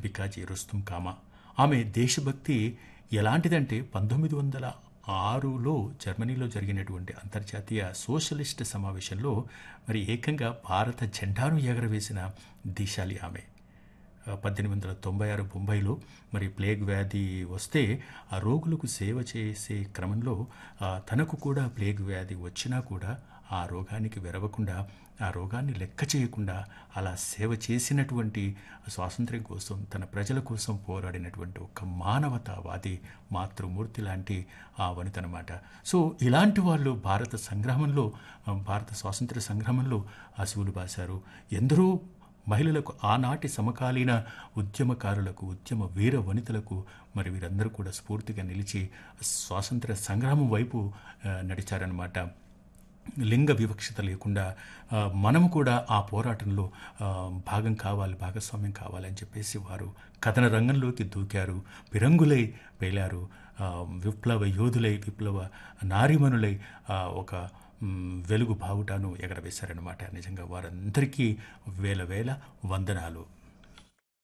Bikaji Rustom comma ఆమె దేశభక్తి ఎలాంటిదంటే పంతొమ్మిది వందల ఆరులో జర్మనీలో జరిగినటువంటి అంతర్జాతీయ సోషలిస్ట్ సమావేశంలో మరి ఏకంగా భారత జెండాను ఎగరవేసిన దిశాలి ఆమె పద్దెనిమిది వందల తొంభై ఆరు బొంబాయిలో మరి ప్లేగ్ వ్యాధి వస్తే ఆ రోగులకు సేవ చేసే క్రమంలో ఆ, తనకు కూడా ప్లేగ్ వ్యాధి వచ్చినా కూడా ఆ రోగానికి వెరవకుండా ఆ రోగాన్ని లెక్క చేయకుండా అలా సేవ చేసినటువంటి స్వాతంత్ర్యం కోసం తన ప్రజల కోసం పోరాడినటువంటి ఒక మానవతావాది మాతృమూర్తి లాంటి ఆ వనిత అనమాట సో ఇలాంటి వాళ్ళు భారత సంగ్రామంలో ఆ, భారత స్వాతంత్ర్య సంగ్రామంలో అసువులు బాశారు ఎందరో మహిళలకు ఆనాటి సమకాలీన ఉద్యమకారులకు ఉద్యమ వీర వనితలకు మరి వీరందరూ కూడా స్ఫూర్తిగా నిలిచి స్వాతంత్ర సంగ్రామం వైపు ఆ, నడిచారనమాట లింగ వివక్షత లేకుండా ఆ, మనము కూడా ఆ పోరాటంలో ఆ, భాగం కావాలి భాగస్వామ్యం కావాలని చెప్పేసి వారు కథన రంగంలోకి దూకారు పిరంగులై పేలారు ఆ, విప్లవ యోధులై విప్లవ నారీమణులై ఆ, ఒక మ్, వెలుగు బావుటాను ఎగరవేశారనమాట నిజంగా వారందరికీ వేల వేల వందనాలు